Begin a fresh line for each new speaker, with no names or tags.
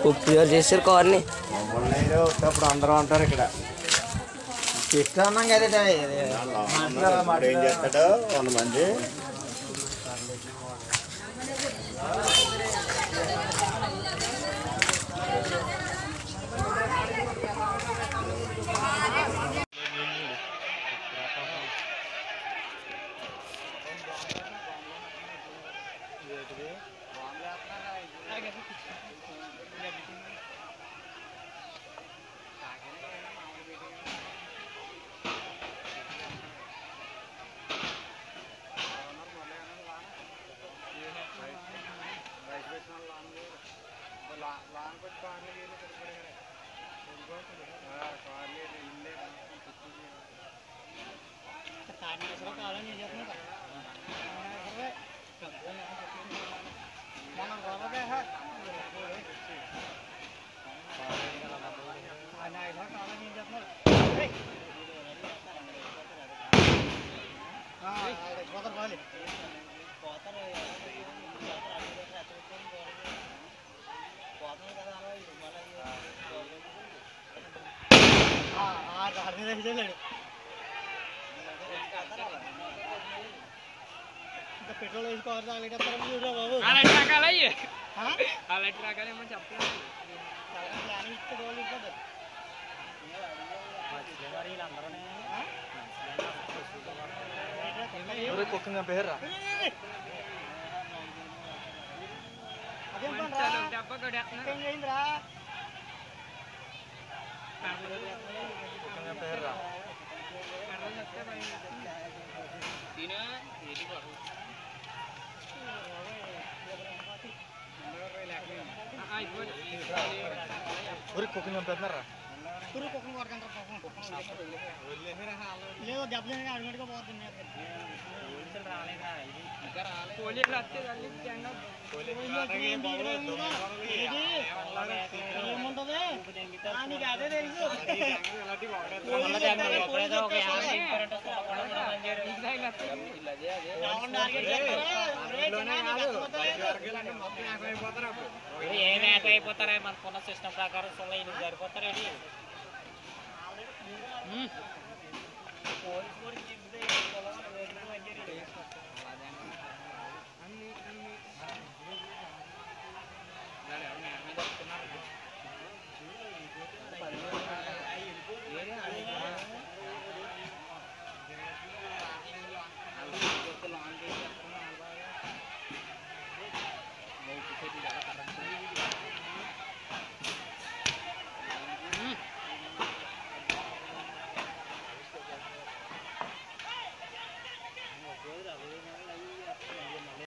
Pure చేసారు కార్ని
మమ్మల్ని వచ్చేప్పుడు అందరూ ఉంటారు ఇక్కడ
ఇష్టం అన్నాం కదా
ఇప్పుడు ఏం చేస్తాడు వంద మంది
పెట్రోల్ వేసుకోవాలి తాగలేటప్పుడు చూడరా బాబు
అలాంటి రకాలు అయ్యి అలాంటి రకాలు ఏమో చెప్పలేదు
ప్లాన్ ఇస్తే వాళ్ళు ఇవ్వదు
కుక్క పేరు
అదేం పని
కొంచెం దెబ్బ కొడేస్తున్నారు
ఏం చేయిందిరా
కర్రలు వస్తే భయం. తిను ఏది కొడు. ఆ, ఆ, ఇదిగో.
ఊరికి కుక్క చంపేస్తున్నారా
కుర్రు కుక్కను కొడకంటారు పాపం లేదు దెబ్బలు అడుగుగా పోతుంది
పోలీసులు వస్తే తల్లి జెండా
ఏముంటది ఆ, నీకు అదే తెలుసు
ఇంటి దగ్గర వస్తే
ఏం యాక్ అయిపోతారా మనకున్న సిస్టమ్ ప్రకారం సొల్ల ఇది సరిపోతారేంటి